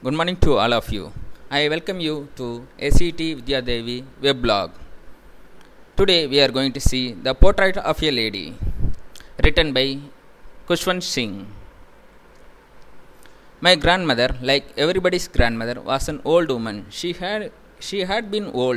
Good morning to all of you. I welcome you to ACT Vidya Devi weblog. Today we are going to see the portrait of a lady written by Kushwant Singh. My grandmother, like everybody's grandmother, was an old woman. She had she had been old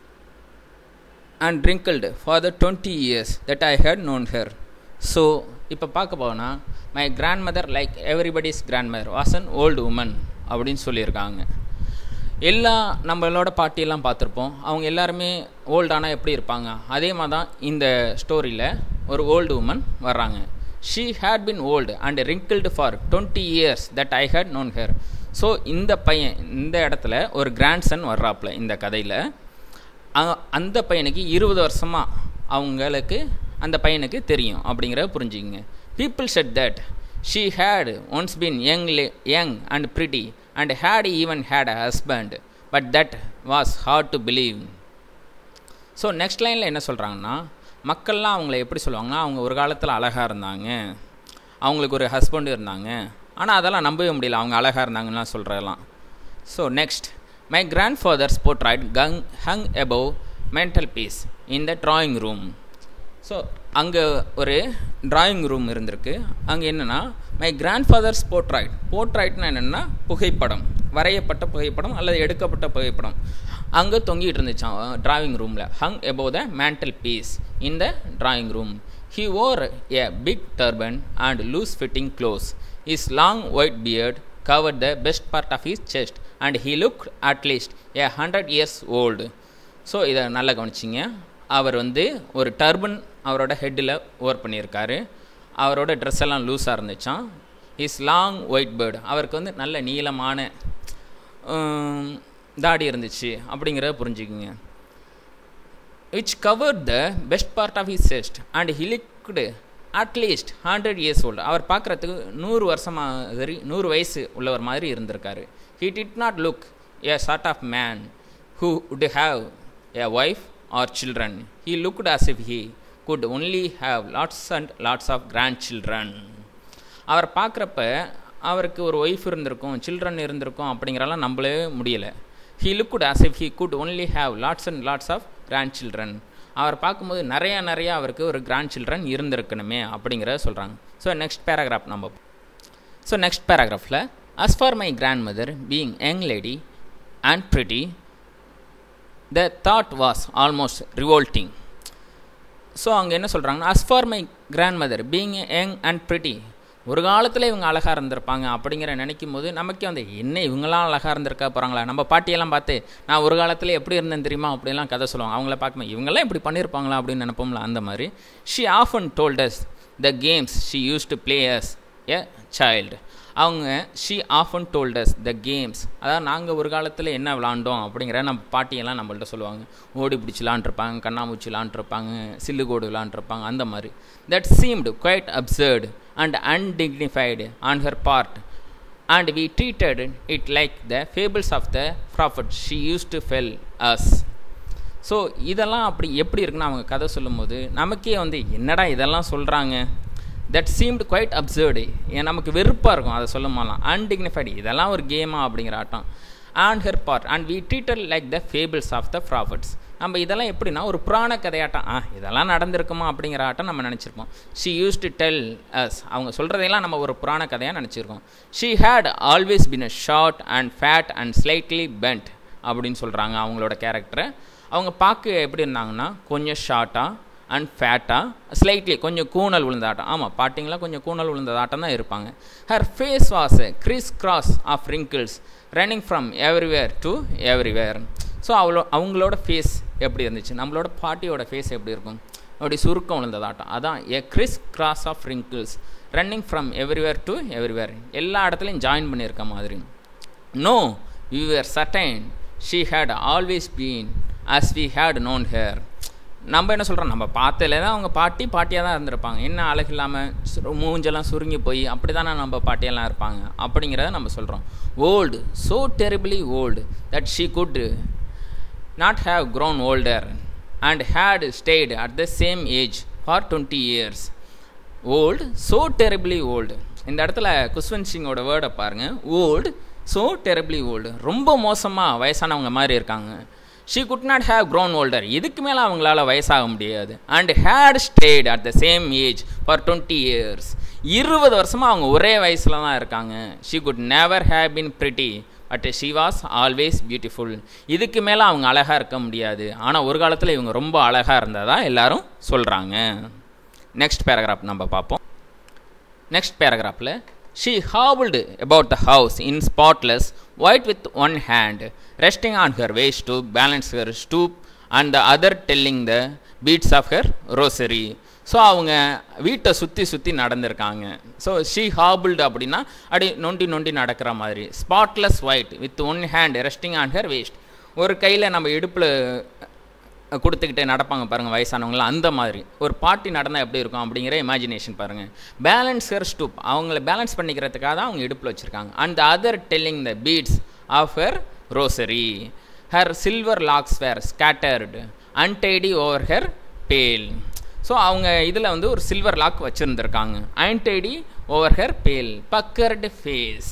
and wrinkled for the 20 years that I had known her. So இப்போ பார்க்க போனால் my grandmother like everybody's grandmother was an old woman அப்படின்னு சொல்லியிருக்காங்க எல்லா நம்மளோட பாட்டியெல்லாம் பார்த்துருப்போம் அவங்க எல்லாருமே ஓல்டானால் எப்படி இருப்பாங்க அதே மாதிரி தான் இந்த ஸ்டோரியில் ஒரு ஓல்டு உமன் வர்றாங்க she had been old and wrinkled for twenty years that I had known her so இந்த பையன் இந்த இடத்துல ஒரு கிராண்ட்சன் வர்றாப்புல இந்த கதையில் அந்த பையனுக்கு இருபது வருஷமாக அவங்களுக்கு அந்த பையனுக்கு தெரியும் அப்படிங்கிறத புரிஞ்சுங்க people said that she had once been young young and pretty and had even had a husband but that was hard to believe so next லைனில் என்ன சொல்கிறாங்கன்னா மக்கள்லாம் அவங்கள எப்படி சொல்லுவாங்கன்னா அவங்க ஒரு காலத்தில் அழகாக இருந்தாங்க அவங்களுக்கு ஒரு ஹஸ்பண்ட் இருந்தாங்க ஆனால் அதெல்லாம் நம்பவே முடியல அவங்க அழகாக இருந்தாங்கலாம் சொல்கிறதெல்லாம் so next my grandfather's portrait கங் hung above mantel piece in the drawing room so அங்கே ஒரு ட்ராயிங் ரூம் இருந்திருக்கு அங்கே என்னென்னா மை கிராண்ட் ஃபாதர்ஸ் போர்ட்ரைட் போர்ட்ரைட்னா என்னென்னா புகைப்படம் வரையப்பட்ட புகைப்படம் அல்லது எடுக்கப்பட்ட புகைப்படம் அங்கே தொங்கிட்டு இருந்துச்சான் ட்ராயிங் ரூமில் hung above the mantel piece in the drawing room he wore a big turban and loose fitting clothes his long white beard cover the best part of his chest and he look at least a hundred years old so இதை நல்லா கவனிச்சிங்க அவர் வந்து ஒரு Durban அவரோட ஹெட்டில் ஓர் பண்ணியிருக்காரு அவரோட dress எல்லாம் லூஸாக இருந்துச்சான் இஸ் லாங் ஒயிட் பேர்டு அவருக்கு வந்து நல்ல நீளமான தாடி இருந்துச்சு அப்படிங்கிறத புரிஞ்சுக்குங்க which cover the best part of his chest and he looked at least hundred years old அவர் பார்க்குறதுக்கு நூறு வருஷமாக சரி நூறு வயசு உள்ளவர் மாதிரி இருந்திருக்காரு he did not look a sort of man who would have a wife or children he looked as if he could only have lots and lots of grandchildren அவர் பார்க்குறப்ப அவருக்கு ஒரு ஒய்ஃப் இருந்திருக்கும் சில்ட்ரன் இருந்திருக்கும் அப்படிங்கிறலாம் நம்பளே முடியலை he looked as if he could only have lots and lots of grandchildren அவர் பார்க்கும்போது நிறையா நிறையா அவருக்கு ஒரு கிராண்ட் சில்ட்ரன் இருந்திருக்கணுமே அப்படிங்கிறத சொல்கிறாங்க ஸோ நெக்ஸ்ட் பேராகிராஃப் நம்ம ஸோ நெக்ஸ்ட் பேராகிராஃபில் as for my grandmother being young lady and pretty the thought was almost revolting so அங்கே என்ன சொல்கிறாங்கன்னா as for my grandmother being young and pretty ஒரு காலத்தில் இவங்க அழகாக இருந்திருப்பாங்க அப்படிங்கிற நினைக்கும் போது நமக்கே வந்து என்ன இவங்களாம் அழகாக இருந்திருக்கா போகிறாங்களா நம்ம பாட்டியெல்லாம் பார்த்து நான் ஒரு காலத்தில் எப்படி இருந்தேன் தெரியுமா அப்படிலாம் கதை சொல்லுவாங்க அவங்கள பார்க்கும்போது இவங்கெல்லாம் இப்படி பண்ணியிருப்பாங்களா அப்படின்னு நினைப்போம்ல அந்த மாதிரி she often told us the games she used to play as a child அவங்க she often told us the games அதாவது நாங்கள் ஒரு காலத்தில் என்ன விளாண்டோம் அப்படிங்கிற நம்ம பாட்டியெல்லாம் நம்மள்ட்ட சொல்லுவாங்க ஓடி பிடிச்சி விளாண்டுருப்பாங்க கண்ணாமூச்சி விளாண்டுருப்பாங்க சில்லுகோடு விளாண்டுருப்பாங்க அந்த மாதிரி that seemed quite absurd and undignified on her part and we treated it like the fables of the prophet she used to tell us so இதெல்லாம் அப்படி எப்படி இருக்குன்னு அவங்க கதை சொல்லும்போது நமக்கே வந்து என்னடா இதெல்லாம் சொல்கிறாங்க தட் சீம்டு குவைட் அப்சர்டு ஏன் நமக்கு வெறுப்பாக இருக்கும் அதை சொல்ல மாதிரிலாம் அன்டிக்னிஃபைடு இதெல்லாம் ஒரு கேமா அப்படிங்கிற ஆட்டம் and her part and we treated like the fables of the prophets நம்ம இதெல்லாம் எப்படின்னா ஒரு புராண கதையாட்டம் ஆ இதெல்லாம் நடந்திருக்குமா அப்படிங்கிற ஆட்டம் நம்ம நினச்சிருப்போம் she used to tell us அவங்க சொல்கிறதையெல்லாம் நம்ம ஒரு புராண கதையாக நினச்சிருக்கோம் she had always been a short and fat and slightly bent அப்படின்னு சொல்கிறாங்க அவங்களோட கேரக்டரை அவங்க பார்க்க எப்படி இருந்தாங்கன்னா கொஞ்சம் ஷார்ட்டாக அண்ட் ஃபேட்டாக ஸ்லைட்லி கொஞ்சம் கூணல் விழுந்தாட்டம் ஆமாம் பாட்டிங்களாம் கொஞ்சம் கூணல் விழுந்ததாட்டம் தான் இருப்பாங்க her face was criss cross of wrinkles running from everywhere to everywhere so அவ்வளோ அவங்களோட ஃபேஸ் எப்படி இருந்துச்சு நம்மளோட பாட்டியோட ஃபேஸ் எப்படி இருக்கும் அப்படி சுருக்கம் விழுந்ததாட்டம் அதான் a criss cross of wrinkles running from everywhere to everywhere எல்லா இடத்துலையும் ஜாயின் பண்ணியிருக்க மாதிரி no we were certain she had always been as we had known her நம்ம என்ன சொல்கிறோம் நம்ம பார்த்ததுல தான் அவங்க பாட்டி பாட்டியாக தான் இருந்திருப்பாங்க என்ன அழகு இல்லாமல் மூஞ்செல்லாம் சுருங்கி போய் அப்படி தானே நம்ம பாட்டியெல்லாம் இருப்பாங்க அப்படிங்கிறத நம்ம சொல்கிறோம் old so terribly old that she could not have grown older and had stayed at the same age for twenty years old so terribly old இந்த இடத்துல குஸ்வந்த் சிங்கோட வேர்டை பாருங்கள் ஓல்டு ஸோ டெரபிளி ஓல்டு ரொம்ப மோசமாக வயசானவங்க மாதிரி இருக்காங்க she could not have grown older இதுக்கு மேலே அவங்களால வயசாக முடியாது and had stayed at the same age for twenty years இருபது வருஷமாக அவங்க ஒரே வயசில் தான் இருக்காங்க she could never have been pretty but she was always beautiful இதுக்கு மேலே அவங்க அழகாக இருக்க முடியாது ஆனால் ஒரு காலத்தில் இவங்க ரொம்ப அழகாக இருந்ததா எல்லாரும் சொல்கிறாங்க நெக்ஸ்ட் பேராகிராஃப் நம்ம பார்ப்போம் நெக்ஸ்ட் பேராகிராஃபில் she hobbled about the house in spotless white with one hand resting on her waist to balance her stoop and the other telling the beads of her rosary so அவங்க வீட்டை சுற்றி சுற்றி நடந்திருக்காங்க so she ஹாபிள்டு அப்படின்னா அப்படி நொண்டி நொண்டி நடக்கிற மாதிரி spotless white with one hand resting on her waist ஒரு கையில் நம்ம இடுப்பில் கொடுத்துக்கிட்டே நடப்பாங்க பாருங்கள் வயசானவங்களாம் அந்த மாதிரி ஒரு பாட்டி நடந்தால் எப்படி இருக்கும் அப்படிங்கிற இமேஜினேஷன் பாருங்கள் பேலன்ஸ் ஹர் ஸ்டூப் அவங்கள பேலன்ஸ் பண்ணிக்கிறதுக்காக தான் அவங்க இடுப்பில் வச்சுருக்காங்க and other telling the beads of her rosary her silver locks were scattered untidily over her pale so அவங்க இதில் வந்து ஒரு சில்வர் லாக் வச்சுருந்துருக்காங்க untidily over her pale puckered face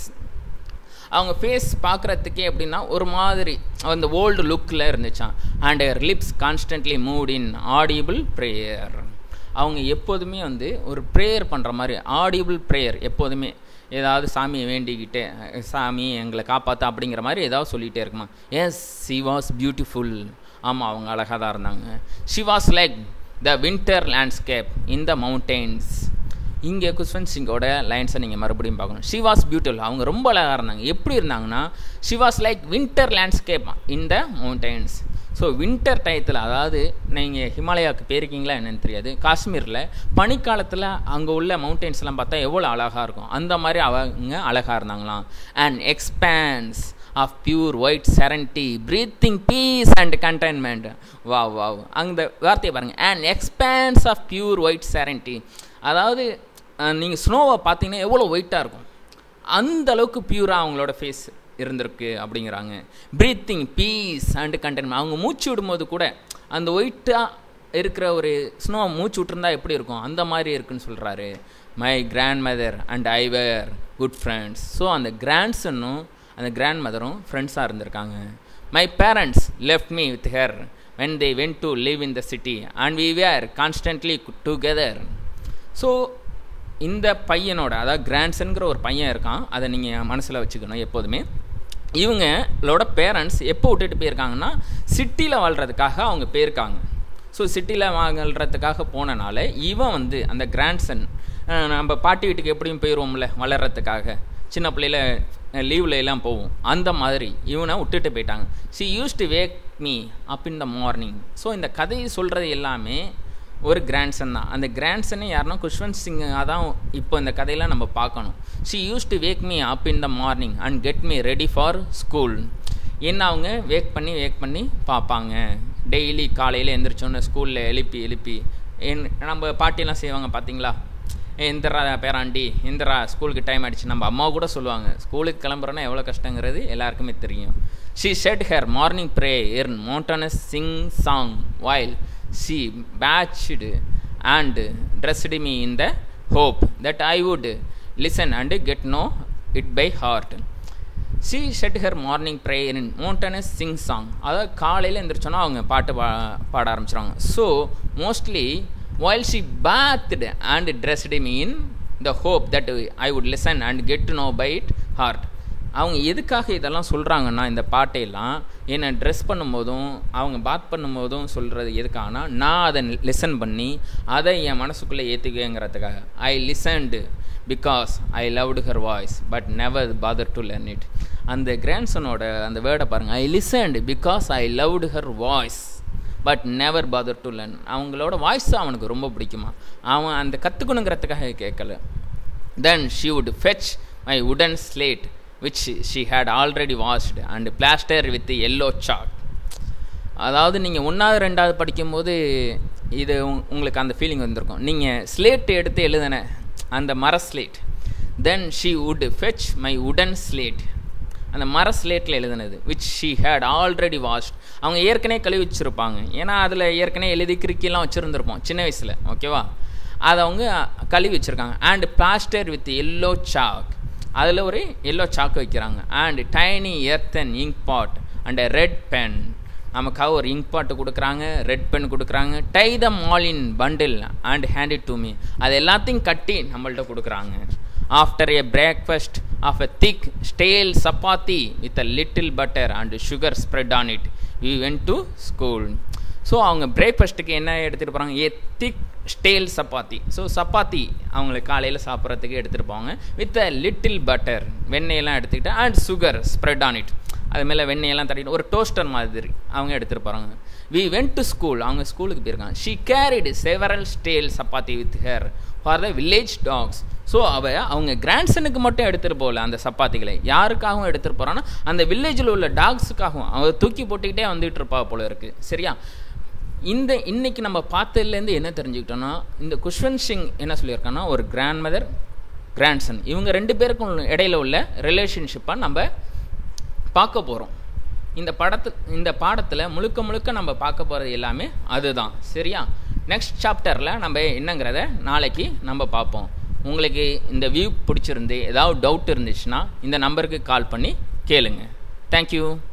அவங்க ஃபேஸ் பார்க்குறதுக்கே எப்படின்னா ஒரு மாதிரி அந்த ஓல்டு லுக்கில் இருந்துச்சான் and her lips constantly moved in audible prayer அவங்க எப்போதுமே வந்து ஒரு ப்ரேயர் பண்ணுற மாதிரி ஆடிபிள் ப்ரேயர் எப்போதுமே ஏதாவது சாமியை வேண்டிக்கிட்டு சாமி எங்களை காப்பாற்ற அப்படிங்கிற மாதிரி ஏதாவது சொல்லிகிட்டே இருக்குமா எஸ் ஷி வாஸ் பியூட்டிஃபுல் ஆமாம் அவங்க அழகாக தான் இருந்தாங்க she was like the winter landscape in the mountains இங்கே குஸ்வந்த் சிங்கோட லைன்ஸை நீங்கள் மறுபடியும் பார்க்கணும் ஷிவாஸ் பியூட்டிஃபுல் அவங்க ரொம்ப அழகாக இருந்தாங்க எப்படி இருந்தாங்கன்னா she was like winter landscape in the mountains so winter டயத்தில் அதாவது நீங்கள் ஹிமாலயாவுக்கு போயிருக்கீங்களா என்னன்னு தெரியாது காஷ்மீரில் பனிக்காலத்தில் அங்கே உள்ள மவுண்டெயின்ஸ்லாம் பார்த்தா எவ்வளோ அழகாக இருக்கும் அந்த மாதிரி அவங்க அழகாக இருந்தாங்களாம் and expanse of pure white serenity breathing peace and contentment வா வா அந்த வார்த்தையை பாருங்கள் and expanse of pure white serenity அதாவது நீங்கள் ஸ்னோவை பார்த்தீங்கன்னா எவ்வளோ ஒயிட்டாக இருக்கும் அந்த அளவுக்கு பியூராக அவங்களோட ஃபேஸ் இருந்திருக்கு அப்படிங்கிறாங்க ப்ரீத்திங் பீஸ் அண்ட் கண்டென்ட் அவங்க மூச்சு விடும்போது கூட அந்த ஒயிட்டாக இருக்கிற ஒரு ஸ்னோ மூச்சு விட்டுருந்தா எப்படி இருக்கும் அந்த மாதிரி இருக்குன்னு சொல்கிறாரு my grandmother and I were good friends so அந்த கிராண்ட்சனும் அந்த கிராண்ட் மதரும் ஃப்ரெண்ட்ஸாக இருந்திருக்காங்க my parents left me with her when they went to live in the city and we were constantly together so இந்த பையனோட அதாவது கிராண்ட்சன்கிற ஒரு பையன் இருக்கான் அதை நீங்கள் மனசில் வச்சுக்கணும் எப்போதுமே இவங்களோட பேரண்ட்ஸ் எப்போ விட்டுட்டு போயிருக்காங்கன்னா சிட்டியில் வாழ்கிறதுக்காக அவங்க போயிருக்காங்க ஸோ சிட்டியில் வாழ்கிறதுக்காக போனனால இவன் வந்து அந்த கிராண்ட்சன் நம்ம பாட்டி வீட்டுக்கு எப்படியும் போயிடுவோம்ல வளர்கிறதுக்காக சின்ன பிள்ளையில லீவில் எல்லாம் போவோம் அந்த மாதிரி இவனை விட்டுட்டு போயிட்டாங்க she used to wake me up in the morning so இந்த கதையை சொல்கிறது எல்லாமே ஒரு கிராண்ட்சன் தான் அந்த கிராண்ட்சனே யாருன்னா குஷ்வந்த் சிங்காக தான் இப்போ இந்த கதையெல்லாம் நம்ம பார்க்கணும் she used to wake me up in the morning and get me ready for school என்ன அவங்க வேக் பண்ணி வேக் பண்ணி பார்ப்பாங்க டெய்லி காலையில் எந்திரிச்சோன்னே ஸ்கூலில் எழுப்பி எழுப்பி என் நம்ம பாட்டியெல்லாம் செய்வாங்க பார்த்தீங்களா எந்திரா பேராண்டி எந்திரா ஸ்கூலுக்கு டைம் ஆகிடுச்சு நம்ம அம்மா கூட சொல்லுவாங்க ஸ்கூலுக்கு கிளம்புறோன்னா எவ்வளோ கஷ்டங்கிறது எல்லாருக்குமே தெரியும் she said her morning prayer in monotonous sing song வாயில் she batched and dressed me in the hope that I would listen and get know it by heart. She said her morning prayer in monotonous sing song அதாவது காலையில் எழுந்திரிச்சோன்னா அவங்க பாட்டு பா பாட ஆரம்பிச்சிடுவாங்க so mostly while she bathed and dressed me in the hope that I would listen and get to know by it heart அவங்க எதுக்காக இதெல்லாம் சொல்கிறாங்கன்னா இந்த பாட்டையெல்லாம் என்னை ட்ரெஸ் பண்ணும்போதும் அவங்க பாத் பண்ணும்போதும் சொல்கிறது எதுக்காகனா நான் அதை லிசன் பண்ணி அதை என் மனசுக்குள்ளே ஏற்றுக்குவேங்கிறதுக்காக I listened because I loved her voice but never bother to learn it அந்த கிராண்ட்சனோட அந்த வேர்டை பாருங்கள் I listened because I loved her voice but never bother to learn அவங்களோட வாய்ஸ் அவனுக்கு ரொம்ப பிடிக்குமா அவன் அந்த கற்றுக்கணுங்கிறதுக்காக கேட்கல then she would fetch my wooden slate which she had already washed and plastered with yellow chalk அதாவது நீங்கள் ஒன்றாவது ரெண்டாவது படிக்கும்போது இது உங்களுக்கு அந்த ஃபீலிங் வந்திருக்கும் நீங்கள் ஸ்லேட் எடுத்து எழுதின அந்த மர slate then she would fetch my wooden slate அந்த மர ஸ்லேட்டில் எழுதினது which she had already washed அவங்க ஏற்கனவே கழுவி வச்சுருப்பாங்க ஏன்னா அதில் ஏற்கனவே எழுதி கிறுக்கிலாம் வச்சுருந்துருப்போம் சின்ன வயசில் ஓகேவா அதை அவங்க கழுவி வச்சுருக்காங்க and plaster with yellow chalk அதில் ஒரு எல்லோ சாக்கு வைக்கிறாங்க and tiny earthen ink pot and red pen நமக்காக ஒரு இங்க் பாட்டு கொடுக்குறாங்க ரெட் பென் கொடுக்குறாங்க tie the mall in bundle and hand it to me அது எல்லாத்தையும் கட்டி நம்மள்ட்ட கொடுக்குறாங்க after a breakfast of a thick stale chapati with a little butter and sugar spread on it we went to school so அவங்க பிரேக்ஃபாஸ்ட்டுக்கு என்ன எடுத்துகிட்டு போகிறாங்க a thick stale chapati so chapati அவங்களுக்கு காலையில் சாப்பிட்றதுக்கு எடுத்துகிட்டு போவாங்க வித் அ லிட்டில் பட்டர் வெண்ணெயெல்லாம் எடுத்துக்கிட்டு and sugar spread on it அது மேலே வெண்ணெயெல்லாம் தட்டிட்டு ஒரு டோஸ்டர் மாதிரி அவங்க எடுத்துகிட்டு போகிறாங்க வி வென்ட் டு ஸ்கூல் அவங்க ஸ்கூலுக்கு போயிருக்காங்க she carried several stale chapati with her for the village dogs so அவ அவங்க கிராண்ட்சனுக்கு மட்டும் எடுத்துகிட்டு போகல அந்த சப்பாத்திகளை யாருக்காகவும் எடுத்துகிட்டு போகிறான்னா அந்த வில்லேஜில் உள்ள டாக்ஸுக்காகவும் அவ தூக்கி போட்டுக்கிட்டே வந்துட்டு இருப்பா போல இருக்குது சரியா இந்த இன்னைக்கு நம்ம பார்த்ததுலேருந்து என்ன தெரிஞ்சுக்கிட்டோன்னா இந்த குஷ்வந்த் சிங் என்ன சொல்லியிருக்காங்கன்னா ஒரு கிராண்ட் மதர் கிராண்ட்சன் இவங்க ரெண்டு பேருக்கும் உள்ள- இடையில உள்ள ரிலேஷன்ஷிப்பாக நம்ம பார்க்க போகிறோம் இந்த படத்து இந்த பாடத்தில் முழுக்க முழுக்க நம்ம பார்க்க போகிறது எல்லாமே அதுதான் சரியா நெக்ஸ்ட் சாப்டரில் நம்ம என்னங்கிறத நாளைக்கு நம்ம பார்ப்போம் உங்களுக்கு இந்த வியூ பிடிச்சிருந்து ஏதாவது டவுட் இருந்துச்சுன்னா இந்த நம்பருக்கு கால் பண்ணி கேளுங்க தேங்க்யூ